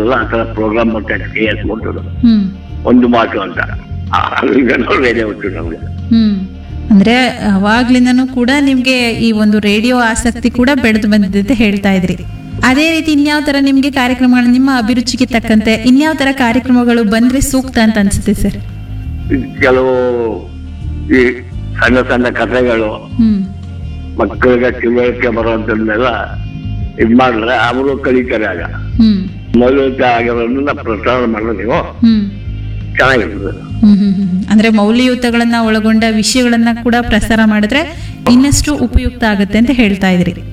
ಎಲ್ಲ ಆ ಥರ ಪ್ರೋಗ್ರಾಮ್ ಬರ್ತಾ ಇದೆ ಕೆ ಎಸ್ ಕೊಟ್ಟರು ಹ್ಮ್ ಒಂದು ಮಾತು ಅಂತ ಆ, ಅಲ್ಲಿಂದ ನಾವು ರೇಡಿಯೋ ಹುಟ್ಟು ನಮ್ಗೆ ಹ್ಮ್ ಅಂದ್ರೆ ಅವಾಗ್ಲಿಂದನೂ ಕೂಡ ನಿಮ್ಗೆ ಈ ಒಂದು ರೇಡಿಯೋ ಆಸಕ್ತಿ ಕೂಡ ಬೆಳೆದು ಬಂದಿದೆ ಅಂತ ಹೇಳ್ತಾ ಇದ್ರಿ ಅದೇ ರೀತಿ ಇನ್ಯಾವ ತರ ನಿಮ್ಗೆ ಕಾರ್ಯಕ್ರಮಗಳು ನಿಮ್ಮ ಅಭಿರುಚಿಗೆ ತಕ್ಕಂತೆ ಇನ್ಯಾವ ತರ ಕಾರ್ಯಕ್ರಮಗಳು ಬಂದ್ರೆ ಸೂಕ್ತ ಅಂತ ಅನ್ಸುತ್ತೆ ಸರ್ ಕೆಲವು ಈ ಸಣ್ಣ ಸಣ್ಣ ಕಥೆಗಳು ಹ್ಮ್ ಮಕ್ಕಳಿಗೆ ತಿಳುವಳಿಕೆ ಬರುವಂತನ್ನೆಲ್ಲ ಇದ್ ಮಾಡಿದ್ರೆ ಅವರು ಕಲಿತಾರೆ ಆಗ ಹ್ಮ್ ಮೌಲ್ಯಯುತ ಆಗಿರೋದನ್ನ ಪ್ರಚಾರ ಮಾಡಿದ್ರೆ ನೀವು ಹ್ಮ್ ಚೆನ್ನಾಗಿರ್ತದೆ ಹ್ಮ್ ಹ್ಮ್ ಹ್ಮ್ ಹ್ಮ್. ಅಂದ್ರೆ ಮೌಲ್ಯಯುತಗಳನ್ನ ಒಳಗೊಂಡ ವಿಷಯಗಳನ್ನ ಕೂಡ ಪ್ರಸಾರ ಮಾಡಿದ್ರೆ ಇನ್ನಷ್ಟು ಉಪಯುಕ್ತ ಆಗುತ್ತೆ ಅಂತ ಹೇಳ್ತಾ ಇದ್ರಿ